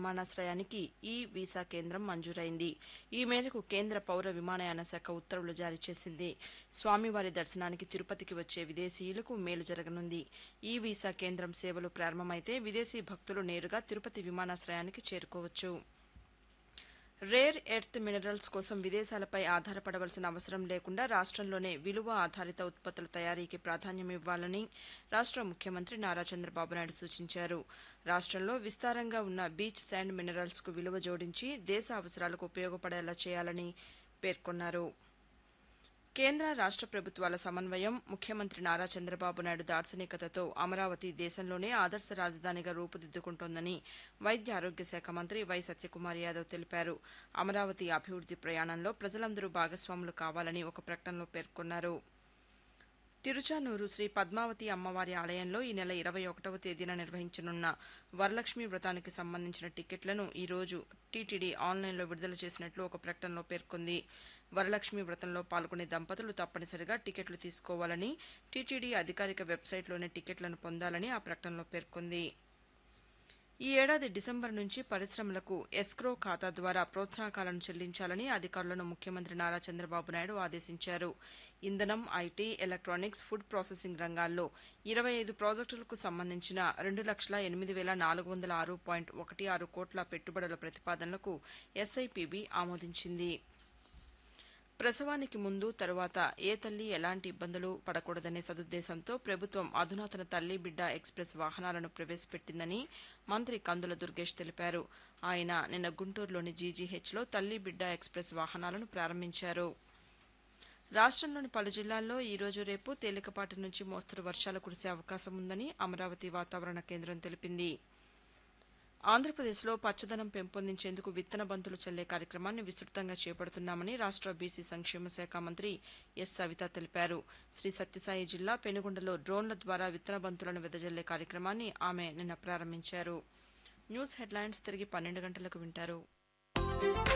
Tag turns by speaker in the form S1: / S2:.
S1: విమానాశ్రయానికి ఈ వీసా కేంద్రం మంజూరైంది ఈ మేరకు కేంద్ర పౌర విమానయాన శాఖ ఉత్తర్వులు జారీ చేసింది స్వామివారి దర్శనానికి తిరుపతికి వచ్చే విదేశీయులకు మేలు జరగనుంది ఈ వీసా కేంద్రం సేవలు ప్రారంభమైతే విదేశీ భక్తులు నేరుగా తిరుపతి విమానాశ్రయానికి చేరుకోవచ్చు రేర్ ఎర్త్ మినరల్స్ కోసం విదేశాలపై ఆధారపడవలసిన అవసరం లేకుండా రాష్ట్రంలోనే విలువ ఆధారిత ఉత్పత్తుల తయారీకి ప్రాధాన్యం ఇవ్వాలని రాష్ట్ర ముఖ్యమంత్రి నారా చంద్రబాబు నాయుడు సూచించారు రాష్ట్రంలో విస్తారంగా ఉన్న బీచ్ శాండ్ మినరల్స్కు విలువ జోడించి దేశ అవసరాలకు ఉపయోగపడేలా చేయాలని పేర్కొన్నారు కేంద్ర రాష్ట్ర ప్రభుత్వాల సమన్వయం ముఖ్యమంత్రి నారా చంద్రబాబు నాయుడు దార్శనికతతో అమరావతి దేశంలోనే ఆదర్శ రాజధానిగా రూపుదిద్దుకుంటోందని వైద్య ఆరోగ్య శాఖ మంత్రి వై సత్యకుమార్ యాదవ్ తెలిపారు అమరావతి అభివృద్ది ప్రయాణంలో ప్రజలందరూ భాగస్వాములు కావాలని ఒక ప్రకటనలో పేర్కొన్నారు తిరుచానూరు శ్రీ పద్మావతి అమ్మవారి ఆలయంలో ఈ నెల ఇరవై ఒకటవ తేదీన నిర్వహించనున్న వరలక్ష్మి వ్రతానికి సంబంధించిన టికెట్లను ఈ రోజు టీటీడీ ఆన్లైన్లో విడుదల చేసినట్లు ఒక ప్రకటనలో పేర్కొంది వరలక్ష్మి వ్రతంలో పాల్గొనే దంపతులు తప్పనిసరిగా టికెట్లు తీసుకోవాలని టీటీడీ అధికారిక వెబ్సైట్లోనే టికెట్లను పొందాలని ఆ ప్రకటనలో పేర్కొంది ఈ ఏడాది డిసెంబర్ నుంచి పరిశ్రమలకు ఎస్క్రో ఖాతా ద్వారా ప్రోత్సాహకాలను చెల్లించాలని అధికారులను ముఖ్యమంత్రి నారా చంద్రబాబు నాయుడు ఆదేశించారు ఇంధనం ఐటీ ఎలక్ట్రానిక్స్ ఫుడ్ ప్రాసెసింగ్ రంగాల్లో ఇరవై ఐదు ప్రాజెక్టులకు సంబంధించిన రెండు లక్షల ఎనిమిది వేల నాలుగు వందల ఆరు పాయింట్ ఒకటి ఆరు కోట్ల పెట్టుబడుల ప్రతిపాదనలకు ఎస్ఐపిబి ఆమోదించింది ప్రసవానికి ముందు తరువాత ఏ తల్లి ఎలాంటి ఇబ్బందులు పడకూడదనే సదుద్దేశంతో ప్రభుత్వం అధునాతన తల్లి బిడ్డ ఎక్స్ప్రెస్ వాహనాలను ప్రవేశపెట్టిందని మంత్రి కందుల దుర్గేష్ తెలిపారు ఆయన నిన్న గుంటూరులోని జీజీహెచ్లో తల్లి బిడ్డ ఎక్స్ప్రెస్ వాహనాలను ప్రారంభించారు రాష్ట్రంలోని పలు జిల్లాల్లో ఈ రోజు రేపు తేలికపాటి నుంచి మోస్తరు వర్షాలు కురిసే అవకాశం ఉందని అమరావతి వాతావరణ కేంద్రం తెలిపింది ఆంధ్రప్రదేశ్లో పచ్చదనం పెంపొందించేందుకు విత్తన బంతులు చల్లే కార్యక్రమాన్ని విస్తృతంగా చేపడుతున్నామని రాష్ట్ర బీసీ సంక్షేమ శాఖ మంత్రి ఎస్ సవిత తెలిపారు శ్రీ సత్యసాయి జిల్లా పెనుగొండలో డ్రోన్ల ద్వారా విత్తన బంతులను వెదజల్లే కార్యక్రమాన్ని ఆమె నిన్న ప్రారంభించారు న్యూస్ హెడ్లైన్స్ తిరిగి పన్నెండు గంటలకు వింటారు